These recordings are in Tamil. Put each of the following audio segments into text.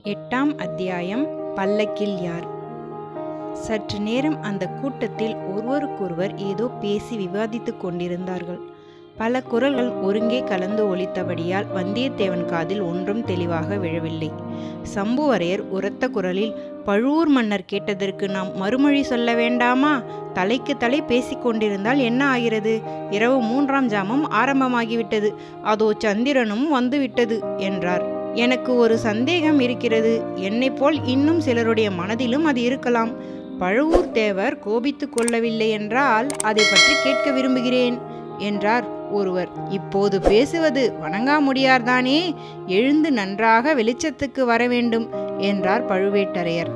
எட்டாம் அத்தியாயம் பல்லக்கில் யார் சற்று நேரம் அந்த கூட்டத்தில் ஒருவருக்கொருவர் ஏதோ பேசி விவாதித்துக் கொண்டிருந்தார்கள் பல குரல்கள் ஒருங்கே கலந்து ஒலித்தபடியால் வந்தியத்தேவன் காதில் ஒன்றும் தெளிவாக விழவில்லை சம்புவரையர் உரத்த குரலில் பழுவூர் மன்னர் கேட்டதற்கு நாம் மறுமொழி சொல்ல வேண்டாமா தலைக்கு தலை பேசிக் கொண்டிருந்தால் என்ன ஆகிறது இரவு மூன்றாம் ஜாமம் ஆரம்பமாகிவிட்டது அதோ சந்திரனும் வந்துவிட்டது என்றார் எனக்கு ஒரு சந்தேகம் இருக்கிறது என்னைப் போல் இன்னும் சிலருடைய மனதிலும் அது இருக்கலாம் பழுவூர் தேவர் கோபித்துக் கொள்ளவில்லை என்றால் அதை பற்றி கேட்க விரும்புகிறேன் என்றார் ஒருவர் இப்போது பேசுவது வணங்காமுடியார்தானே எழுந்து நன்றாக வெளிச்சத்துக்கு வர வேண்டும் என்றார் பழுவேட்டரையர்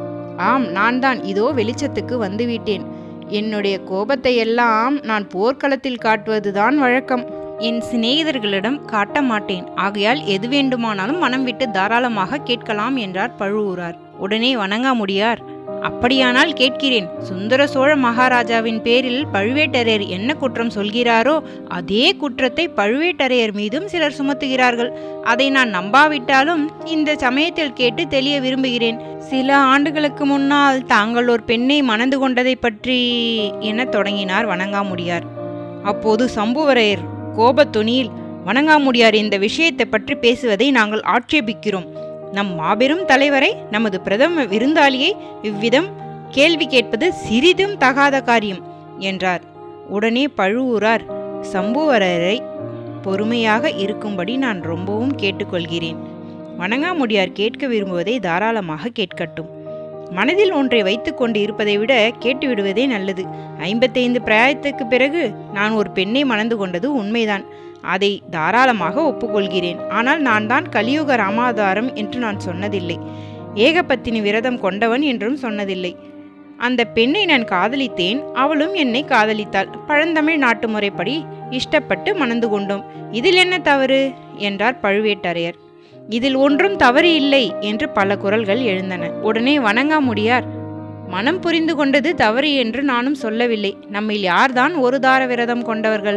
ஆம் நான் தான் இதோ வெளிச்சத்துக்கு வந்துவிட்டேன் என்னுடைய கோபத்தை எல்லாம் நான் போர்க்களத்தில் காட்டுவதுதான் வழக்கம் என் சிநேகிதர்களிடம் காட்ட மாட்டேன் ஆகையால் எது வேண்டுமானாலும் மனம் விட்டு தாராளமாக கேட்கலாம் என்றார் பழுவூரார் உடனே வணங்காமுடியார் அப்படியானால் கேட்கிறேன் சுந்தர சோழ மகாராஜாவின் பேரில் பழுவேட்டரையர் என்ன குற்றம் சொல்கிறாரோ அதே குற்றத்தை பழுவேட்டரையர் மீதும் சிலர் சுமத்துகிறார்கள் அதை நான் நம்பாவிட்டாலும் இந்த சமயத்தில் கேட்டு தெளிய விரும்புகிறேன் சில ஆண்டுகளுக்கு முன்னால் தாங்கள் ஒரு பெண்ணை மணந்து கொண்டதை பற்றி என தொடங்கினார் வணங்காமுடியார் அப்போது சம்புவரையர் கோபத்துணியில் வணங்காமுடியார் இந்த விஷயத்தை பற்றி பேசுவதை நாங்கள் ஆட்சேபிக்கிறோம் நம் மாபெரும் தலைவரை நமது பிரதம விருந்தாளியை இவ்விதம் கேள்வி கேட்பது சிறிதும் தகாத காரியம் என்றார் உடனே பழுவூரார் சம்புவரரை பொறுமையாக இருக்கும்படி நான் ரொம்பவும் கேட்டுக்கொள்கிறேன் வணங்காமுடியார் கேட்க விரும்புவதை தாராளமாக கேட்கட்டும் மனதில் ஒன்றை வைத்துக்கொண்டு இருப்பதை விட கேட்டுவிடுவதே நல்லது ஐம்பத்தைந்து பிராயத்துக்கு பிறகு நான் ஒரு பெண்ணை மணந்து கொண்டது உண்மைதான் அதை தாராளமாக ஒப்புக்கொள்கிறேன் ஆனால் நான் தான் கலியுக ராமாதாரம் என்று நான் சொன்னதில்லை ஏகபத்தினி விரதம் கொண்டவன் என்றும் சொன்னதில்லை அந்த பெண்ணை நான் காதலித்தேன் அவளும் என்னை காதலித்தாள் பழந்தமிழ் நாட்டு முறைப்படி இஷ்டப்பட்டு மணந்து கொண்டோம் இதில் என்ன தவறு என்றார் பழுவேட்டரையர் இதில் ஒன்றும் தவறு இல்லை என்று பல குரல்கள் எழுந்தன உடனே வணங்காமுடியார் மனம் புரிந்து கொண்டது தவறு என்று நானும் சொல்லவில்லை நம்மில் யார்தான் ஒரு தார விரதம் கொண்டவர்கள்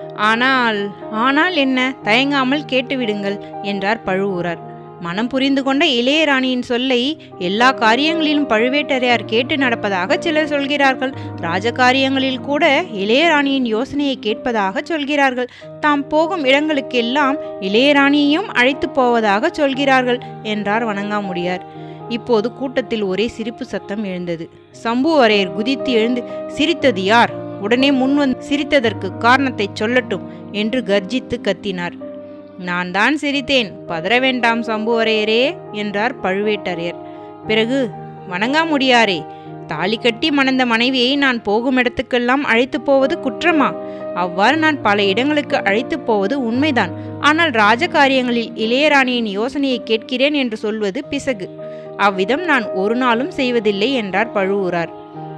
ஆனால் ஆனால் என்ன தயங்காமல் கேட்டுவிடுங்கள் என்றார் பழுவூரார் மனம் புரிந்து கொண்ட இளையராணியின் சொல்லை எல்லா காரியங்களிலும் பழுவேட்டரையார் கேட்டு நடப்பதாக சிலர் சொல்கிறார்கள் ராஜகாரியங்களில் கூட இளையராணியின் யோசனையை கேட்பதாக சொல்கிறார்கள் தாம் போகும் இடங்களுக்கெல்லாம் இளையராணியையும் அழைத்து போவதாக சொல்கிறார்கள் என்றார் வணங்காமுடியார் இப்போது கூட்டத்தில் ஒரே சிரிப்பு சத்தம் எழுந்தது சம்புவரையர் குதித்து எழுந்து சிரித்தது யார் உடனே முன்வந்து சிரித்ததற்கு காரணத்தை சொல்லட்டும் என்று கர்ஜித்து கத்தினார் நான் தான் சிரித்தேன் பதற வேண்டாம் சம்புவரையரே என்றார் பழுவேட்டரையர் பிறகு வணங்காமுடியாரே தாலி கட்டி மணந்த மனைவியை நான் போகும் இடத்துக்கெல்லாம் அழைத்து போவது குற்றமா அவ்வாறு நான் பல இடங்களுக்கு அழைத்து போவது உண்மைதான் ஆனால் ராஜகாரியங்களில் இளையராணியின் யோசனையை கேட்கிறேன் என்று சொல்வது பிசகு அவ்விதம் நான் ஒரு நாளும் செய்வதில்லை என்றார் பழுவூரார்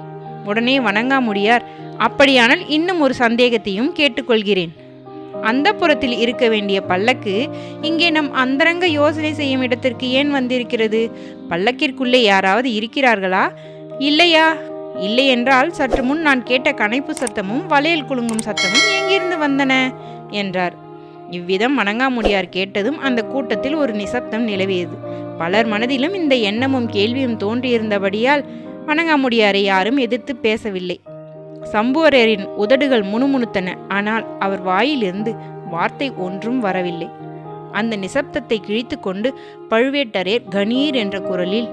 உடனே வணங்காமுடியார் அப்படியானால் இன்னும் ஒரு சந்தேகத்தையும் கேட்டுக்கொள்கிறேன் அந்த புறத்தில் இருக்க வேண்டிய பல்லக்கு இங்கே நம் அந்தரங்க யோசனை செய்யும் இடத்திற்கு ஏன் வந்திருக்கிறது பல்லக்கிற்குள்ளே யாராவது இருக்கிறார்களா இல்லையா இல்லை என்றால் சற்று முன் நான் கேட்ட கனைப்பு சத்தமும் வளையல் குலுங்கும் சத்தமும் எங்கிருந்து வந்தன என்றார் இவ்விதம் வணங்காமுடியார் கேட்டதும் அந்த கூட்டத்தில் ஒரு நிசப்தம் நிலவியது பலர் மனதிலும் இந்த எண்ணமும் கேள்வியும் தோன்றியிருந்தபடியால் வணங்காமுடியாரை யாரும் எதிர்த்து பேசவில்லை சம்புவரரின் உதடுகள் முணுமுணுத்தன ஆனால் அவர் வாயிலிருந்து வார்த்தை ஒன்றும் வரவில்லை அந்த நிசப்தத்தை கிழித்து கொண்டு பழுவேட்டரையர் கணீர் என்ற குரலில்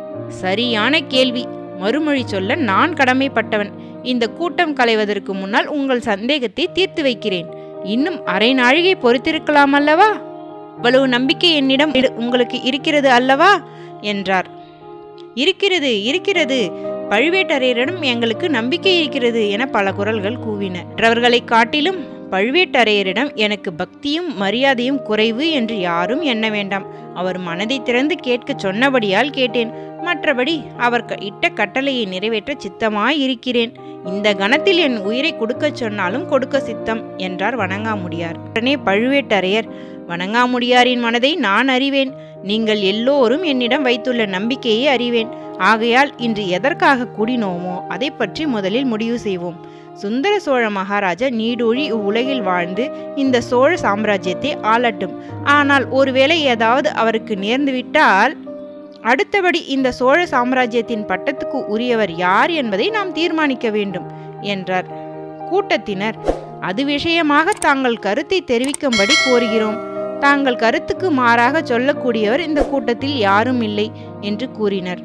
சரியான கேள்வி மறுமொழி சொல்ல நான் கடமைப்பட்டவன் இந்த கூட்டம் கலைவதற்கு முன்னால் உங்கள் சந்தேகத்தை தீர்த்து வைக்கிறேன் இன்னும் அரை நாழிகை பொறுத்திருக்கலாம் அல்லவா இவ்வளவு நம்பிக்கை என்னிடம் உங்களுக்கு இருக்கிறது அல்லவா என்றார் இருக்கிறது இருக்கிறது பழுவேட்டரையரிடம் எங்களுக்கு நம்பிக்கை இருக்கிறது என பல குரல்கள் கூவின மற்றவர்களை காட்டிலும் பழுவேட்டரையரிடம் எனக்கு பக்தியும் மரியாதையும் குறைவு என்று யாரும் எண்ண வேண்டாம் அவர் மனதை திறந்து கேட்க சொன்னபடியால் கேட்டேன் மற்றபடி அவர் இட்ட கட்டளையை நிறைவேற்ற சித்தமாய் இருக்கிறேன் இந்த கணத்தில் என் உயிரை கொடுக்கச் சொன்னாலும் கொடுக்க சித்தம் என்றார் வணங்காமுடியார் உடனே பழுவேட்டரையர் வணங்காமுடியாரின் மனதை நான் அறிவேன் நீங்கள் எல்லோரும் என்னிடம் வைத்துள்ள நம்பிக்கையை அறிவேன் ஆகையால் இன்று எதற்காக கூடினோமோ அதை பற்றி முதலில் முடிவு செய்வோம் சுந்தர சோழ மகாராஜா நீடூழி இவ்வுலகில் வாழ்ந்து இந்த சோழ சாம்ராஜ்யத்தை ஆளட்டும் ஆனால் ஒருவேளை ஏதாவது அவருக்கு நேர்ந்துவிட்டால் அடுத்தபடி இந்த சோழ சாம்ராஜ்யத்தின் பட்டத்துக்கு உரியவர் யார் என்பதை நாம் தீர்மானிக்க வேண்டும் என்றார் கூட்டத்தினர் அது விஷயமாக தாங்கள் கருத்தை தெரிவிக்கும்படி கோருகிறோம் தாங்கள் கருத்துக்கு மாறாக சொல்லக்கூடியவர் இந்த கூட்டத்தில் யாரும் இல்லை என்று கூறினர்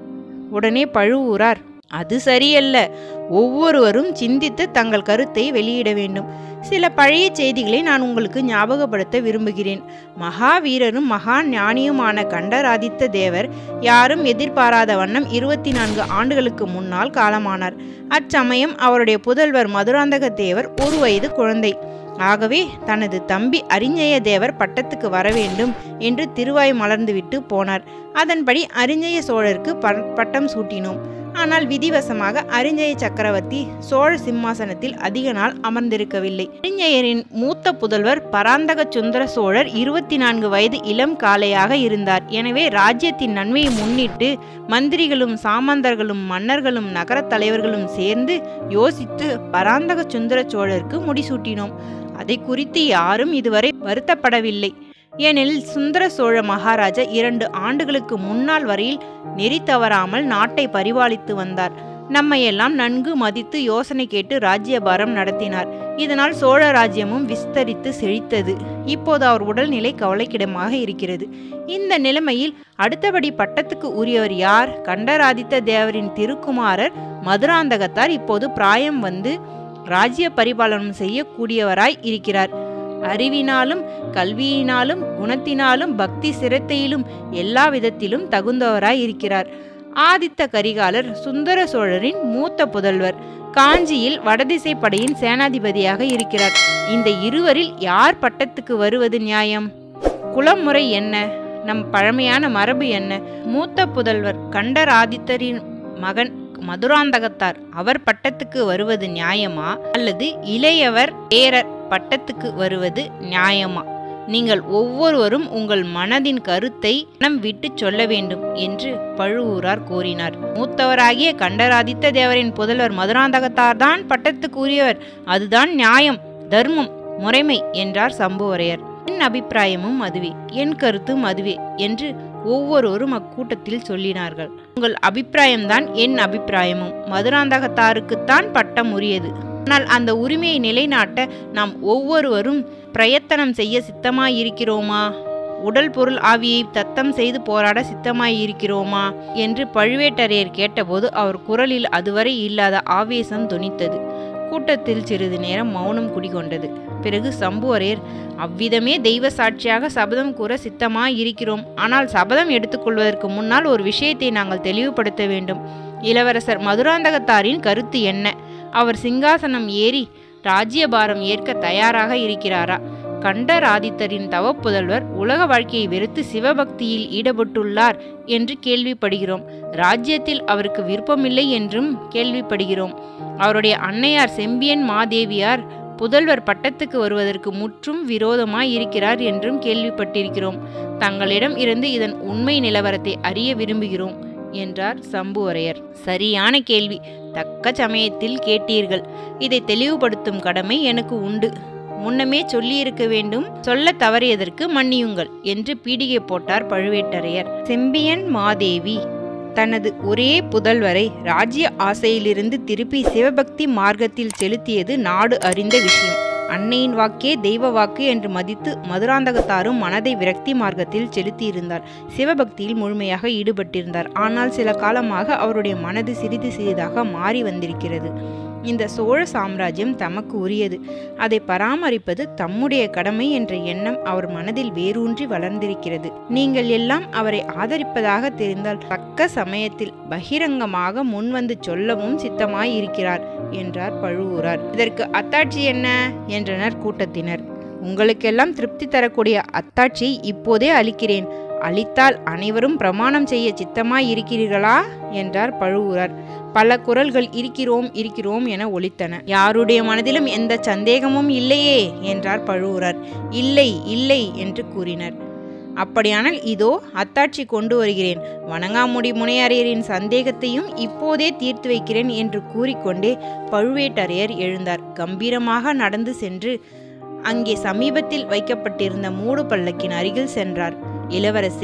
உடனே பழுவூரார் அது சரியல்ல ஒவ்வொருவரும் சிந்தித்து தங்கள் கருத்தை வெளியிட வேண்டும் சில பழைய செய்திகளை நான் உங்களுக்கு ஞாபகப்படுத்த விரும்புகிறேன் மகாவீரரும் மகா ஞானியுமான கண்டராதித்த தேவர் யாரும் எதிர்பாராத வண்ணம் இருபத்தி நான்கு ஆண்டுகளுக்கு முன்னால் காலமானார் அச்சமயம் அவருடைய புதல்வர் மதுராந்தக தேவர் ஒரு வயது குழந்தை ஆகவே தனது தம்பி அரிஞ்சய தேவர் பட்டத்துக்கு வர வேண்டும் என்று திருவாய் மலர்ந்துவிட்டு போனார் அதன்படி அரிஞ்சய சோழருக்கு ப- பட்டம் சூட்டினோம் ஆனால் விதிவசமாக அரிஞ்சய சக்கரவர்த்தி சோழ சிம்மாசனத்தில் அதிக நாள் அமர்ந்திருக்கவில்லை அரிஞ்சயரின் மூத்த புதல்வர் பராந்தக சுந்தர சோழர் இருபத்தி நான்கு வயது இளம் காளையாக இருந்தார் எனவே ராஜ்யத்தின் நன்மையை முன்னிட்டு மந்திரிகளும் சாமந்தர்களும் மன்னர்களும் நகரத் தலைவர்களும் சேர்ந்து யோசித்து பராந்தக சுந்தர சோழருக்கு முடிசூட்டினோம் அதை குறித்து யாரும் இதுவரை வருத்தப்படவில்லை ஏனெனில் சுந்தர சோழ மகாராஜா இரண்டு ஆண்டுகளுக்கு முன்னால் வரையில் நெறி தவறாமல் நாட்டை பரிபாலித்து வந்தார் நம்மையெல்லாம் நன்கு மதித்து யோசனை கேட்டு ராஜ்யபாரம் நடத்தினார் இதனால் சோழ ராஜ்யமும் விஸ்தரித்து செழித்தது இப்போது அவர் உடல்நிலை கவலைக்கிடமாக இருக்கிறது இந்த நிலைமையில் அடுத்தபடி பட்டத்துக்கு உரியவர் யார் கண்டராதித்த தேவரின் திருக்குமாரர் மதுராந்தகத்தார் இப்போது பிராயம் வந்து ராஜ்ய பரிபாலனம் செய்யக்கூடியவராய் இருக்கிறார் அறிவினாலும் கல்வியினாலும் குணத்தினாலும் பக்தி சிரத்தையிலும் எல்லா விதத்திலும் தகுந்தவராய் இருக்கிறார் ஆதித்த கரிகாலர் சுந்தர சோழரின் மூத்த புதல்வர் காஞ்சியில் வடதிசை படையின் சேனாதிபதியாக இருக்கிறார் இந்த இருவரில் யார் பட்டத்துக்கு வருவது நியாயம் குலமுறை என்ன நம் பழமையான மரபு என்ன மூத்த புதல்வர் கண்டராதித்தரின் மகன் மதுராந்தகத்தார் அவர் பட்டத்துக்கு வருவது நியாயமா அல்லது இளையவர் பேரர் பட்டத்துக்கு வருவது நியாயமா நீங்கள் ஒவ்வொருவரும் உங்கள் மனதின் கருத்தை மனம் விட்டு சொல்ல வேண்டும் என்று பழுவூரார் கூறினார் மூத்தவராகிய கண்டராதித்த தேவரின் புதல்வர் மதுராந்தகத்தார் தான் பட்டத்துக்கு உரியவர் அதுதான் நியாயம் தர்மம் முறைமை என்றார் சம்புவரையர் என் அபிப்பிராயமும் அதுவே என் கருத்தும் அதுவே என்று ஒவ்வொருவரும் அக்கூட்டத்தில் சொல்லினார்கள் உங்கள் அபிப்பிராயம்தான் என் அபிப்பிராயமும் மதுராந்தகத்தாருக்குத்தான் பட்டம் உரியது ஆனால் அந்த உரிமையை நிலைநாட்ட நாம் ஒவ்வொருவரும் பிரயத்தனம் செய்ய சித்தமாயிருக்கிறோமா உடல் பொருள் ஆவியை தத்தம் செய்து போராட சித்தமாயிருக்கிறோமா என்று பழுவேட்டரையர் கேட்டபோது அவர் குரலில் அதுவரை இல்லாத ஆவேசம் தொனித்தது கூட்டத்தில் சிறிது நேரம் மௌனம் குடிகொண்டது பிறகு சம்புவரையர் அவ்விதமே தெய்வ சாட்சியாக சபதம் கூற சித்தமாய் இருக்கிறோம் ஆனால் சபதம் எடுத்துக்கொள்வதற்கு முன்னால் ஒரு விஷயத்தை நாங்கள் தெளிவுபடுத்த வேண்டும் இளவரசர் மதுராந்தகத்தாரின் கருத்து என்ன அவர் சிங்காசனம் ஏறி ராஜ்யபாரம் ஏற்க தயாராக இருக்கிறாரா கண்டராதித்தரின் தவப்புதல்வர் உலக வாழ்க்கையை வெறுத்து சிவபக்தியில் ஈடுபட்டுள்ளார் என்று கேள்விப்படுகிறோம் ராஜ்யத்தில் அவருக்கு விருப்பமில்லை என்றும் கேள்விப்படுகிறோம் அவருடைய அன்னையார் செம்பியன் மாதேவியார் புதல்வர் பட்டத்துக்கு வருவதற்கு முற்றும் விரோதமாய் இருக்கிறார் என்றும் கேள்விப்பட்டிருக்கிறோம் தங்களிடம் இருந்து இதன் உண்மை நிலவரத்தை அறிய விரும்புகிறோம் என்றார் சம்புவரையர் சரியான கேள்வி தக்க சமயத்தில் கேட்டீர்கள் இதை தெளிவுபடுத்தும் கடமை எனக்கு உண்டு முன்னமே சொல்லியிருக்க வேண்டும் சொல்ல தவறியதற்கு மன்னியுங்கள் என்று பீடிகை போட்டார் பழுவேட்டரையர் செம்பியன் மாதேவி தனது ஒரே புதல்வரை ராஜ்ய ஆசையிலிருந்து திருப்பி சிவபக்தி மார்க்கத்தில் செலுத்தியது நாடு அறிந்த விஷயம் அன்னையின் வாக்கே தெய்வ வாக்கு என்று மதித்து மதுராந்தகத்தாரும் மனதை விரக்தி மார்க்கத்தில் செலுத்தியிருந்தார் சிவபக்தியில் முழுமையாக ஈடுபட்டிருந்தார் ஆனால் சில காலமாக அவருடைய மனது சிறிது சிறிதாக மாறி வந்திருக்கிறது இந்த சோழ சாம்ராஜ்யம் தமக்கு உரியது அதை பராமரிப்பது தம்முடைய கடமை என்ற எண்ணம் அவர் மனதில் வேரூன்றி வளர்ந்திருக்கிறது நீங்கள் எல்லாம் அவரை ஆதரிப்பதாக தெரிந்தால் தக்க சமயத்தில் பகிரங்கமாக முன்வந்து சொல்லவும் சித்தமாய் இருக்கிறார் என்றார் பழுவூரார் இதற்கு அத்தாட்சி என்ன என்றனர் கூட்டத்தினர் உங்களுக்கெல்லாம் திருப்தி தரக்கூடிய அத்தாட்சியை இப்போதே அளிக்கிறேன் அளித்தால் அனைவரும் பிரமாணம் செய்ய சித்தமாய் இருக்கிறீர்களா என்றார் பழுவூரார் பல குரல்கள் இருக்கிறோம் இருக்கிறோம் என ஒலித்தன யாருடைய மனதிலும் எந்த சந்தேகமும் இல்லையே என்றார் பழுவூரார் இல்லை இல்லை என்று கூறினர் அப்படியானால் இதோ அத்தாட்சி கொண்டு வருகிறேன் வணங்காமுடி முனையரையரின் சந்தேகத்தையும் இப்போதே தீர்த்து வைக்கிறேன் என்று கூறிக்கொண்டே பழுவேட்டரையர் எழுந்தார் கம்பீரமாக நடந்து சென்று அங்கே சமீபத்தில் வைக்கப்பட்டிருந்த மூடு பல்லக்கின் அருகில் சென்றார் இளவரசே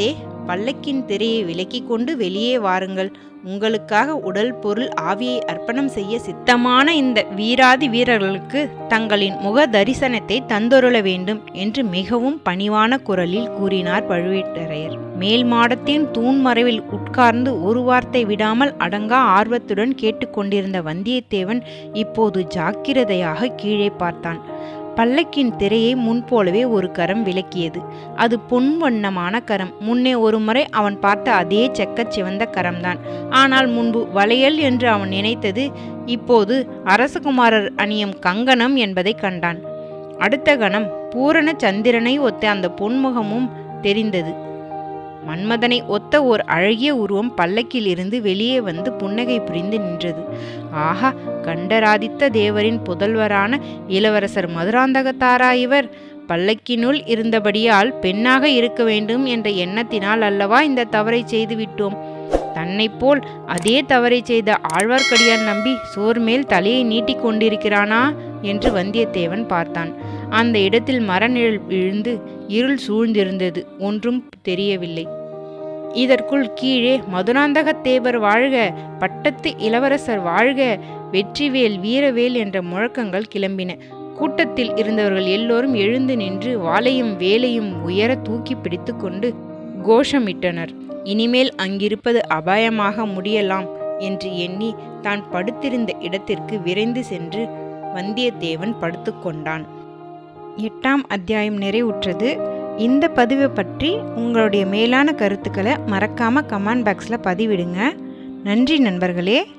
பல்லக்கின் திரையை விலக்கிக் கொண்டு வெளியே வாருங்கள் உங்களுக்காக உடல் பொருள் ஆவியை அர்ப்பணம் செய்ய சித்தமான இந்த வீராதி வீரர்களுக்கு தங்களின் முக தரிசனத்தை தந்தொருள வேண்டும் என்று மிகவும் பணிவான குரலில் கூறினார் பழுவேட்டரையர் மேல் மாடத்தின் தூண் மறைவில் உட்கார்ந்து ஒரு வார்த்தை விடாமல் அடங்கா ஆர்வத்துடன் கேட்டுக்கொண்டிருந்த வந்தியத்தேவன் இப்போது ஜாக்கிரதையாக கீழே பார்த்தான் பல்லக்கின் திரையை முன்போலவே ஒரு கரம் விலக்கியது அது பொன் வண்ணமான கரம் முன்னே ஒருமுறை அவன் பார்த்த அதே செக்கச் சிவந்த கரம்தான் ஆனால் முன்பு வளையல் என்று அவன் நினைத்தது இப்போது அரசகுமாரர் அணியும் கங்கணம் என்பதை கண்டான் அடுத்த கணம் பூரண சந்திரனை ஒத்த அந்த பொன்முகமும் தெரிந்தது மன்மதனை ஒத்த ஓர் அழகிய உருவம் பல்லக்கில் இருந்து வெளியே வந்து புன்னகை புரிந்து நின்றது ஆஹா கண்டராதித்த தேவரின் புதல்வரான இளவரசர் மதுராந்தகத்தாரா இவர் பல்லக்கினுள் இருந்தபடியால் பெண்ணாக இருக்க வேண்டும் என்ற எண்ணத்தினால் அல்லவா இந்த தவறை செய்து விட்டோம் தன்னைப் போல் அதே தவறை செய்த ஆழ்வார்க்கடியான் நம்பி சோர் மேல் தலையை நீட்டிக் கொண்டிருக்கிறானா என்று வந்தியத்தேவன் பார்த்தான் அந்த இடத்தில் மரநிழல் விழுந்து இருள் சூழ்ந்திருந்தது ஒன்றும் தெரியவில்லை இதற்குள் கீழே மதுராந்தகத்தேவர் வாழ்க பட்டத்து இளவரசர் வாழ்க வெற்றிவேல் வீரவேல் என்ற முழக்கங்கள் கிளம்பின கூட்டத்தில் இருந்தவர்கள் எல்லோரும் எழுந்து நின்று வாளையும் வேலையும் உயர தூக்கி பிடித்து கொண்டு கோஷமிட்டனர் இனிமேல் அங்கிருப்பது அபாயமாக முடியலாம் என்று எண்ணி தான் படுத்திருந்த இடத்திற்கு விரைந்து சென்று வந்தியத்தேவன் படுத்துக்கொண்டான் எட்டாம் அத்தியாயம் நிறைவுற்றது இந்த பதிவை பற்றி உங்களுடைய மேலான கருத்துக்களை மறக்காமல் கமெண்ட் பாக்ஸில் பதிவிடுங்க நன்றி நண்பர்களே